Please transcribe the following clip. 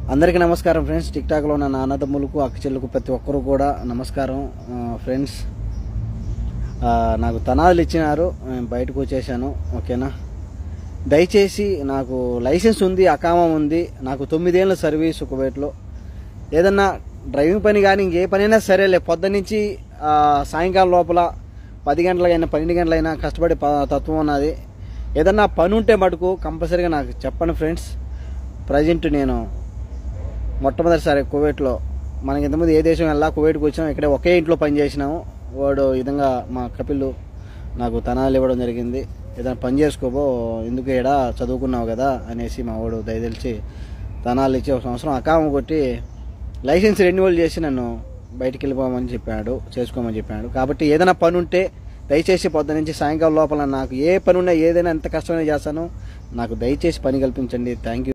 అందరికీ నమస్కారం friends tick టాక్లో ఉన్న నా అన్నదమ్ములకు అక్కచెల్లకు ప్రతి ఒక్కరు కూడా నమస్కారం ఆ, ఫ్రెండ్స్ ఆ, నాకు తనాలు ఇచ్చినారు నేను బయటకు వచ్చేసాను ఓకేనా దయచేసి నాకు లైసెన్స్ ఉంది అకామం ఉంది నాకు తొమ్మిదేళ్ళ సర్వీస్ కువైట్లో ఏదన్నా డ్రైవింగ్ పని కానీ ఇంకే పనైనా సరేలే పొద్దు నుంచి ఆ, సాయంకాలం లోపల పది గంటలకైనా పన్నెండు గంటలైనా కష్టపడే ప- తత్వం ఉన్నది ఏదన్నా పని ఉంటే మటుకు కంపల్సరీగా నాకు చెప్పండి ఫ్రెండ్స్ ప్రజెంట్ నేను మొట్టమొదటిసారి కువైట్లో మనకి ఇంతకుముందు ఏ దేశం వెళ్ళా కువైట్కి వచ్చాం ఇక్కడే ఒకే ఇంట్లో పని చేసినాము వాడు ఈ విధంగా మా కపిల్ నాకు తనాలు ఇవ్వడం జరిగింది ఏదైనా పని చేసుకోబో ఎందుకు ఇక్కడ చదువుకున్నావు కదా అనేసి మా వాడు దయదలిచి తనాలు ఇచ్చి ఒక సంవత్సరం అకామం కొట్టి లైసెన్స్ రెన్యువల్ చేసి నన్ను బయటికి వెళ్ళిపోమని చెప్పాడు చేసుకోమని చెప్పాడు కాబట్టి ఏదైనా పని ఉంటే దయచేసి పొద్దు నుంచి సాయంకాలం లోపల నాకు ఏ పని ఉన్నా ఏదైనా ఎంత కష్టమైనా చేస్తానో నాకు దయచేసి పని కల్పించండి థ్యాంక్ యూ